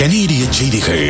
கனேடிய செய்திகள்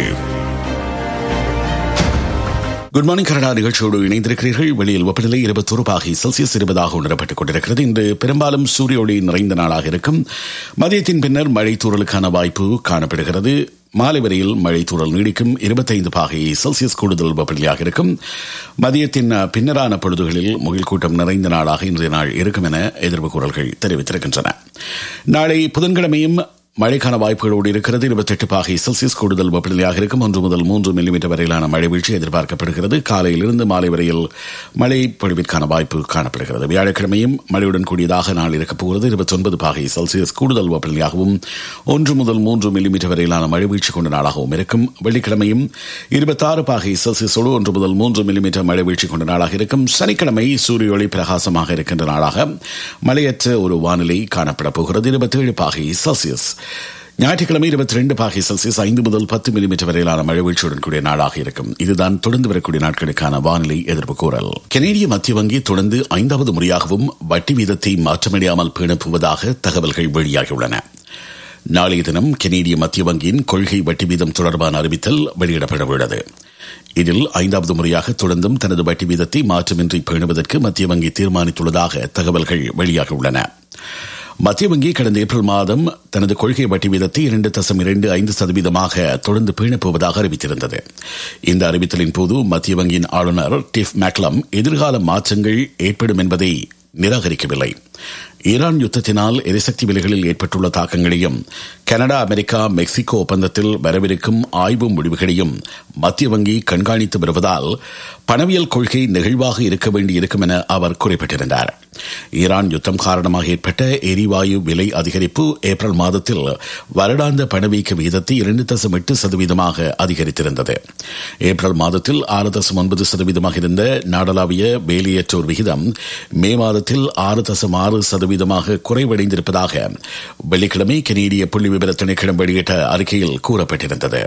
good morning Canada நிகழ்ச்சியோடு இணைந்திருக்கிறீர்கள் வெளியில் வெப்பநிலை இருபத்தொரு பாகை செல்சியஸ் இருபதாக உணரப்பட்டுக் கொண்டிருக்கிறது இன்று பெரும்பாலும் சூரிய ஒளி நிறைந்த நாளாக இருக்கும் மதியத்தின் பின்னர் மழை தூறலுக்கான வாய்ப்பு காணப்படுகிறது மாலை வரையில் மழை தூறல் நீடிக்கும் இருபத்தைந்து பாகை செல்சியஸ் கூடுதல் வெப்பநிலையாக இருக்கும் மதியத்தின் பின்னரான பொழுதுகளில் முகில் கூட்டம் நிறைந்த நாளாக இன்றைய நாள் இருக்கும் என எதிர்ப்பு குரல்கள் தெரிவித்திருக்கின்றன நாளை புதன்கிழமையும் மழைக்கான வாய்ப்புகளோடு இருக்கிறது இருபத்தெட்டு பாகை செல்சியஸ் கூடுதல் வெப்பநிலையாக இருக்கும் ஒன்று முதல் மூன்று மில்லிமீட்டர் வரையிலான மழை வீழ்ச்சி எதிர்பார்க்கப்படுகிறது காலையிலிருந்து மாலை வரையில் மழை பொழிவிற்கான வாய்ப்பு காணப்படுகிறது வியாழக்கிழமையும் மழையுடன் கூடியதாக நாள் இருக்கப் போகிறது இருபத்தொன்பது பாகை செல்சியஸ் கூடுதல் வெப்பநிலையாகவும் ஒன்று முதல் மூன்று மில்லிமீட்டர் வரையிலான மழை வீழ்ச்சி கொண்ட நாளாகவும் இருக்கும் வெள்ளிக்கிழமையும் இருபத்தாறு பாகை செல்சியஸோடு ஒன்று முதல் மூன்று மில்லிமீட்டர் மழை வீழ்ச்சி கொண்ட நாளாக இருக்கும் சனிக்கிழமை சூரிய ஒளி பிரகாசமாக இருக்கின்ற நாளாக மழையற்ற ஒரு வானிலை காணப்பட போகிறது இருபத்தேழு பாகை செல்சியஸ் ஞாயிற்றுக்கிழமை இருபத்தி ரெண்டு பாகை செல்சியஸ் ஐந்து முதல் பத்து மில்லிமீட்டர் வரையிலான மழை வீழ்ச்சியுடன் கூடிய நாளாக இருக்கும் இதுதான் தொடர்ந்து வரக்கூடிய நாட்களுக்கான வானிலை எதிர்ப்பு கூறல் கனேடிய மத்திய வங்கி தொடர்ந்து ஐந்தாவது முறையாகவும் வட்டி வீதத்தை மாற்றமடையாமல் பேணப்புவதாக தகவல்கள் வெளியாகியுள்ளன நாளைய தினம் கனேடிய மத்திய வங்கியின் கொள்கை வட்டி வீதம் தொடர்பான அறிவித்தல் வெளியிடப்பட உள்ளது இதில் ஐந்தாவது முறையாக தொடர்ந்தும் தனது வட்டி வீதத்தை மாற்றமின்றி பேணுவதற்கு மத்திய வங்கி தீர்மானித்துள்ளதாக தகவல்கள் வெளியாகியுள்ளன மத்திய வங்கி கடந்த ஏப்ரல் மாதம் தனது கொள்கை வட்டி வீதத்தை இரண்டு தசம் இரண்டு ஐந்து சதவீதமாக தொடர்ந்து பேணப்போவதாக அறிவித்திருந்தது இந்த அறிவித்தலின் போது மத்திய வங்கியின் ஆளுநர் டிஃப் மேக்லம் எதிர்கால மாற்றங்கள் ஏற்படும் என்பதை நிராகரிக்கவில்லை ஈரான் யுத்தத்தினால் எரிசக்தி விலைகளில் ஏற்பட்டுள்ள தாக்கங்களையும் கனடா அமெரிக்கா மெக்சிகோ ஒப்பந்தத்தில் வரவிருக்கும் ஆய்வு முடிவுகளையும் மத்திய வங்கி கண்காணித்து வருவதால் பணவியல் கொள்கை நெகிழ்வாக இருக்க வேண்டியிருக்கும் என அவர் குறிப்பிட்டிருந்தார் ஈரான் யுத்தம் காரணமாக ஏற்பட்ட எரிவாயு விலை அதிகரிப்பு ஏப்ரல் மாதத்தில் வருடாந்த பணவீக்க விகிதத்தை இரண்டு தசம் எட்டு சதவீதமாக அதிகரித்திருந்தது ஏப்ரல் மாதத்தில் ஆறு தசம் ஒன்பது சதவீதமாக இருந்த நாடளாவிய வேலையற்றோர் விகிதம் மே மாதத்தில் ஆறு தசம் ஆறு சதவீதமாக குறைவடைந்திருப்பதாக வெள்ளிக்கிழமை கனேடிய புள்ளி விவர திணைக்களம் வெளியிட்ட அறிக்கையில் கூறப்பட்டிருந்தது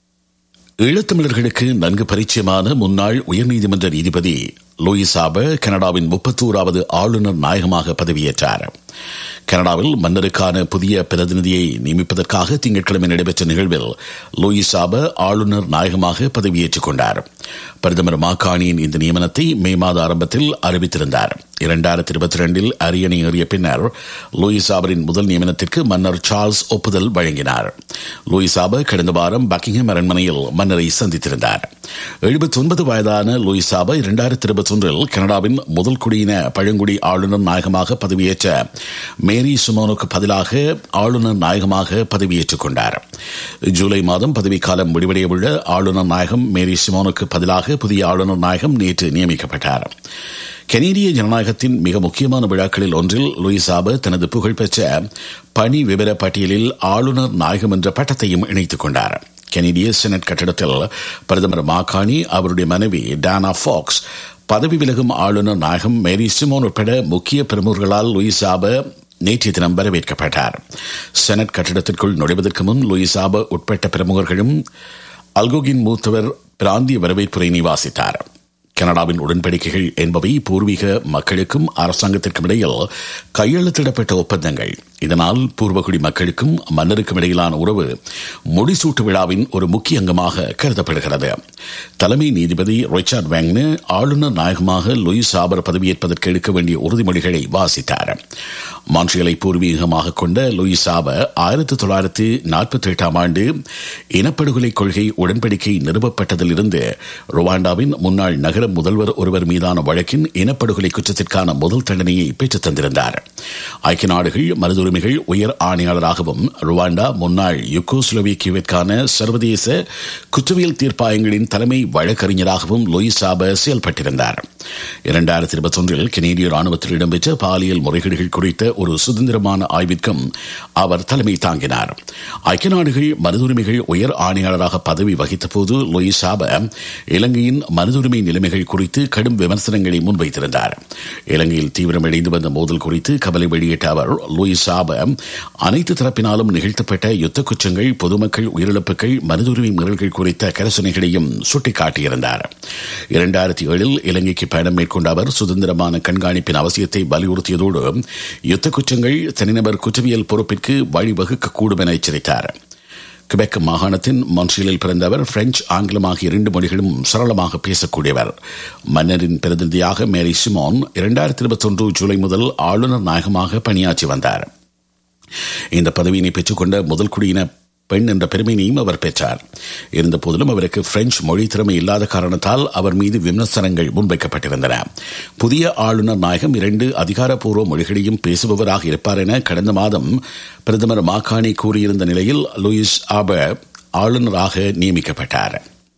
ஈழத்தமிழர்களுக்கு நன்கு பரிச்சயமான முன்னாள் உயர்நீதிமன்ற நீதிபதி லூயிசாப கனடாவின் முப்பத்தோராவது ஆளுநர் நாயகமாக பதவியேற்றார் கனடாவில் மன்னருக்கான புதிய பிரதிநிதியை நியமிப்பதற்காக திங்கட்கிழமை நடைபெற்ற நிகழ்வில் லூயிசாப ஆளுநர் நாயகமாக பதவியேற்றுக் கொண்டார் பிரதமர் மாகாணியின் இந்த நியமனத்தை மே மாத ஆரம்பத்தில் அறிவித்திருந்தார் இரண்டாயிரத்தி இருபத்தி ரெண்டில் அரியணை ஏறிய பின்னர் லூயிசாபரின் முதல் நியமனத்திற்கு மன்னர் சார்ல்ஸ் ஒப்புதல் வழங்கினார் லூயிசாப கடந்த வாரம் பக்கிங்ஹாம் அரண்மனையில் மன்னரை சந்தித்திருந்தார் எழுபத்தி ஒன்பது வயதான லூயிசாப இரண்டாயிரத்தி இருபத்தி ஒன்றில் கனடாவின் முதல் குடியின பழங்குடி ஆளுநர் நாயகமாக பதவியேற்ற மேரி சுமோனுக்கு பதிலாக ஆளுநர் நாயகமாக பதவியேற்றுக் கொண்டார் ஜூலை மாதம் பதவிக்காலம் முடிவடைய உள்ள ஆளுநர் நாயகம் மேரி சிமோனுக்கு பதிலாக புதிய ஆளுநர் நாயகம் நேற்று நியமிக்கப்பட்டார் கனேடிய ஜனநாயகத்தின் மிக முக்கியமான விழாக்களில் ஒன்றில் லூயிசாபு தனது புகழ்பெற்ற பணி விவர பட்டியலில் ஆளுநர் நாயகம் என்ற பட்டத்தையும் இணைத்துக் கொண்டார் கனேடிய செனட் கட்டிடத்தில் பிரதமர் மாகாணி அவருடைய மனைவி டானா ஃபாக்ஸ் பதவி விலகும் ஆளுநர் நாயகம் மேரி சிமோன் உட்பட முக்கிய பிரமுகர்களால் லூயிசாப நேற்றைய தினம் வரவேற்கப்பட்டார் செனட் கட்டிடத்திற்குள் நுழைவதற்கு முன் லூயிசாப உட்பட்ட பிரமுகர்களும் அல்கோகின் மூத்தவர் பிராந்திய வரவேற்புரை நிவாசித்தார் கனடாவின் உடன்படிக்கைகள் என்பவை பூர்வீக மக்களுக்கும் அரசாங்கத்திற்கும் இடையில் கையெழுத்திடப்பட்ட ஒப்பந்தங்கள் இதனால் பூர்வகுடி மக்களுக்கும் மன்னருக்கும் இடையிலான உறவு முடிசூட்டு விழாவின் ஒரு முக்கிய அங்கமாக கருதப்படுகிறது தலைமை நீதிபதி ரிச்சர்ட் வேங்னு ஆளுநர் நாயகமாக லூயிஸ் சாபர் பதவியேற்பதற்கு எடுக்க வேண்டிய உறுதிமொழிகளை வாசித்தார் மான்ட்ரியலை பூர்வீகமாக கொண்ட லூயிஸ் சாபர் ஆயிரத்தி தொள்ளாயிரத்தி நாற்பத்தி எட்டாம் ஆண்டு இனப்படுகொலை கொள்கை உடன்படிக்கை நிறுவப்பட்டதில் இருந்து ருவாண்டாவின் முன்னாள் நகர முதல்வர் ஒருவர் மீதான வழக்கின் இனப்படுகொலை குற்றத்திற்கான முதல் தண்டனையை பெற்றுத் தந்திருந்தார் ஐக்கிய நாடுகள் மருது உரிமைகள் உயர் ஆணையாளராகவும் ருவாண்டா முன்னாள் யுகோஸ்லோவிக்கியவிற்கான சர்வதேச குற்றவியல் தீர்ப்பாயங்களின் தலைமை வழக்கறிஞராகவும் லூயிஸ் சாப செயல்பட்டிருந்தார் இரண்டாயிரத்தி இருபத்தி ஒன்றில் கனேடிய ராணுவத்தில் இடம்பெற்ற பாலியல் முறைகேடுகள் குறித்த ஒரு சுதந்திரமான ஆய்விற்கும் அவர் தலைமை தாங்கினார் ஐக்கிய நாடுகள் மனிதுரிமைகள் உயர் ஆணையாளராக பதவி வகித்த போது லூயிஸ் சாப இலங்கையின் மனிதுரிமை நிலைமைகள் குறித்து கடும் விமர்சனங்களை முன்வைத்திருந்தார் இலங்கையில் தீவிரமடைந்து வந்த மோதல் குறித்து கவலை வெளியிட்ட அவர் லூயிஸ் சாப அனைத்து தரப்பினாலும் நிகழ்த்தப்பட்ட யுத்த குற்றங்கள் பொதுமக்கள் உயிரிழப்புகள் மனிதுரிமை மீறல்கள் குறித்த கரசனைகளையும் சுட்டிக்காட்டியிருந்தார் இரண்டாயிரத்தி ஏழில் இலங்கைக்கு பயணம் மேற்கொண்ட அவர் சுதந்திரமான கண்காணிப்பின் அவசியத்தை வலியுறுத்தியதோடு யுத்த குற்றங்கள் தனிநபர் குற்றவியல் பொறுப்பிற்கு வழிவகுக்கக்கூடும் என எச்சரித்தார் கிபெக் மாகாணத்தின் மான்ட்ரியலில் பிறந்தவர் பிரெஞ்சு ஆங்கிலம் ஆகிய இரண்டு மொழிகளும் சரளமாக பேசக்கூடியவர் மன்னரின் பிரதிநிதியாக மேரி சிமோன் இரண்டாயிரத்தி இருபத்தி ஒன்று ஜூலை முதல் ஆளுநர் நாயகமாக பணியாற்றி வந்தார் இந்த பதவியினை பெற்றுக்கொண்ட முதல் குடியின பெண் என்ற பெருமையினையும் அவர் பெற்றார் இருந்த போதிலும் அவருக்கு பிரெஞ்சு மொழி திறமை இல்லாத காரணத்தால் அவர் மீது விமர்சனங்கள் முன்வைக்கப்பட்டிருந்தன புதிய ஆளுநர் நாயகம் இரண்டு அதிகாரப்பூர்வ மொழிகளையும் பேசுபவராக இருப்பார் என கடந்த மாதம் பிரதமர் மாகாணி கூறியிருந்த நிலையில் லூயிஸ் ஆபர் ஆளுநராக நியமிக்கப்பட்டார்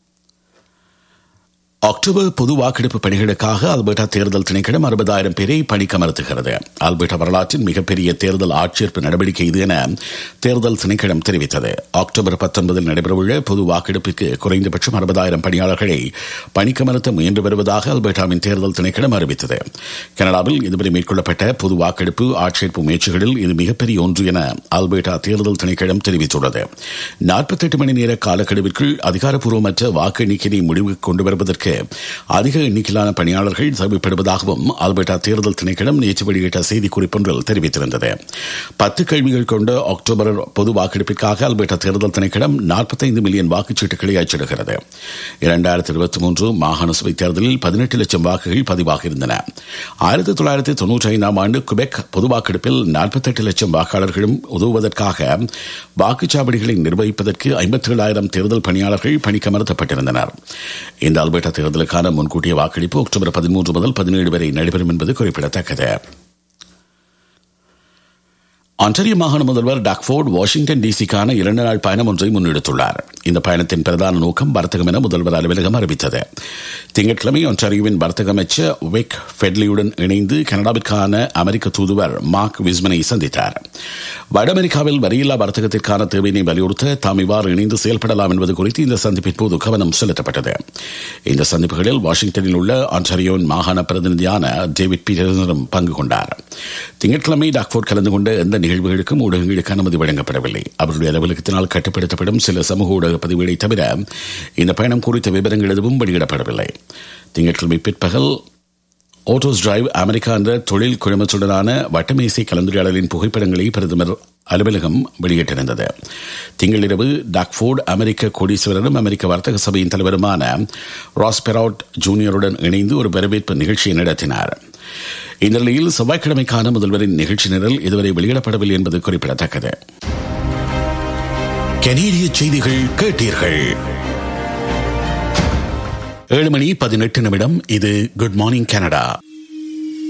அக்டோபர் பொது வாக்கெடுப்பு பணிகளுக்காக அல்பர்டா தேர்தல் திணைக்களம் அறுபதாயிரம் பேரை பணிக்கமர்த்துகிறது அல்பர்டா வரலாற்றின் மிகப்பெரிய தேர்தல் ஆட்சேர்ப்பு நடவடிக்கை இது என தேர்தல் திணைக்களம் தெரிவித்தது அக்டோபர் பத்தொன்பதில் நடைபெறவுள்ள பொது வாக்கெடுப்புக்கு குறைந்தபட்சம் அறுபதாயிரம் பணியாளர்களை பணிக்கமர்த்த முயன்று வருவதாக அல்பர்டாவின் தேர்தல் திணைக்களம் அறிவித்தது கனடாவில் இதுவரை மேற்கொள்ளப்பட்ட பொது வாக்கெடுப்பு ஆட்சேர்ப்பு முயற்சிகளில் இது மிகப்பெரிய ஒன்று என அல்பர்டா தேர்தல் திணைக்களம் தெரிவித்துள்ளது நாற்பத்தெட்டு மணி நேர காலக்கெடுவிற்குள் அதிகாரப்பூர்வமற்ற வாக்கு எண்ணிக்கையை முடிவுக்கு கொண்டு வருவதற்கு அதிக எண்ணிக்கையிலான பணியாளர்கள் தேவைப்படுவதாகவும் ஆல்பர்டா தேர்தல் திணைக்களம் நேற்று வெளியிட்ட செய்திக்குறிப்பொன்றில் தெரிவித்திருந்தது பத்து கேள்விகள் கொண்ட அக்டோபர் பொது வாக்கெடுப்பிற்காக ஆல்பர்டா தேர்தல் திணைக்களம் நாற்பத்தைந்து மில்லியன் வாக்குச்சீட்டுகளை அச்சிடுகிறது இரண்டாயிரத்தி இருபத்தி மூன்று மாகாண சபை தேர்தலில் பதினெட்டு லட்சம் வாக்குகள் பதிவாகியிருந்தன ஆயிரத்தி தொள்ளாயிரத்தி தொன்னூற்றி ஐந்தாம் ஆண்டு குபெக் பொது வாக்கெடுப்பில் நாற்பத்தெட்டு லட்சம் வாக்காளர்களும் உதவுவதற்காக வாக்குச்சாவடிகளை நிர்வகிப்பதற்கு ஐம்பத்தி ஏழாயிரம் தேர்தல் பணியாளர்கள் பணிக்கமர்த்தப்பட்டிருந்தனர் இந்த அல்பர்டா தேர்தலுக்கான முன்கூட்டிய வாக்களிப்பு அக்டோபர் பதிமூன்று முதல் பதினேழு வரை நடைபெறும் என்பது குறிப்பிடத்தக்கது ஆன்டரியோ மாகாண முதல்வர் டாக்ஃபோர்ட் வாஷிங்டன் டிசிக்கான இரண்டு நாள் பயணம் ஒன்றை முன்னெடுத்துள்ளார் இந்த பயணத்தின் பிரதான நோக்கம் வர்த்தகம் என முதல்வர் அலுவலகம் அறிவித்தது திங்கட்கிழமை ஒன்டாரியோவின் வர்த்தக அமைச்சர் விக் ஃபெட்லியுடன் இணைந்து கனடாவிற்கான அமெரிக்க தூதுவர் மார்க் விஸ்மனை சந்தித்தார் வட அமெரிக்காவில் வரியில்லா வர்த்தகத்திற்கான தேவையினை வலியுறுத்த தாம் இவ்வாறு இணைந்து செயல்படலாம் என்பது குறித்து இந்த சந்திப்பின் போது கவனம் செலுத்தப்பட்டது இந்த சந்திப்புகளில் வாஷிங்டனில் உள்ள ஆன்டாரியோவின் மாகாண பிரதிநிதியான டேவிட் பீட்டர்ஸும் பங்கு கொண்டார் திங்கட்கிழமை டாக்ஃபோர்ட் கலந்து கொண்ட எந்த நிகழ்வுகளுக்கும் ஊடகங்களுக்கு அனுமதி வழங்கப்படவில்லை அவருடைய அலுவலகத்தினால் கட்டுப்படுத்தப்படும் சில சமூக ஊடக பதிவுகளை தவிர இந்த பயணம் குறித்த விவரங்கள் எதுவும் வெளியிடப்படவில்லை திங்கட்கிழமை பிற்பகல் ஓட்டோஸ் டிரைவ் அமெரிக்கா என்ற தொழில் குழுமத்துடனான வட்டமேசை கலந்துரையாடலின் புகைப்படங்களை பிரதமர் அலுவலகம் வெளியிட்டிருந்தது திங்களிரவு டாக்ஃபோர்டு அமெரிக்க கோடீஸ்வரரும் அமெரிக்க வர்த்தக சபையின் தலைவருமான ராஸ் பெராட் ஜூனியருடன் இணைந்து ஒரு வரவேற்பு நிகழ்ச்சியை நடத்தினார் இந்த நிலையில் செவ்வாய்க்கிழமைக்கான முதல்வரின் நிகழ்ச்சி நிரல் இதுவரை வெளியிடப்படவில்லை என்பது குறிப்பிடத்தக்கது கனேடிய செய்திகள் கேட்டீர்கள் ஏழு மணி பதினெட்டு நிமிடம் இது குட் மார்னிங் கனடா